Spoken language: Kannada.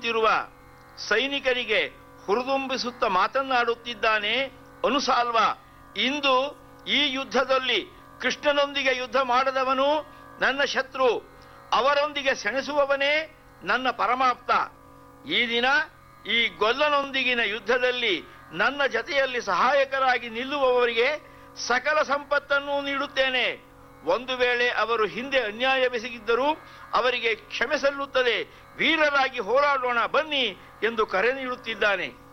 ತಿರುವ ಸೈನಿಕರಿಗೆ ಹುರಿದುಂಬಿಸುತ್ತ ಮಾತನಾಡುತ್ತಿದ್ದಾನೆ ಅನುಸಾಲ್ವ ಇಂದು ಈ ಯುದ್ಧದಲ್ಲಿ ಕೃಷ್ಣನೊಂದಿಗೆ ಯುದ್ಧ ಮಾಡದವನು ನನ್ನ ಶತ್ರು ಅವರೊಂದಿಗೆ ಸೆಣಸುವವನೇ ನನ್ನ ಪರಮಾಪ್ತ ಈ ದಿನ ಈ ಗೊಲ್ಲನೊಂದಿಗಿನ ಯುದ್ಧದಲ್ಲಿ ನನ್ನ ಜತೆಯಲ್ಲಿ ಸಹಾಯಕರಾಗಿ ನಿಲ್ಲುವವರಿಗೆ ಸಕಲ ಸಂಪತ್ತನ್ನು ನೀಡುತ್ತೇನೆ ಒಂದು ವೇಳೆ ಅವರು ಹಿಂದೆ ಅನ್ಯಾಯವೆಸಗಿದ್ದರೂ ಅವರಿಗೆ ಕ್ಷಮೆ ಸಲ್ಲುತ್ತದೆ ವೀರರಾಗಿ ಹೋರಾಡೋಣ ಬನ್ನಿ ಎಂದು ಕರೆ ನೀಡುತ್ತಿದ್ದಾನೆ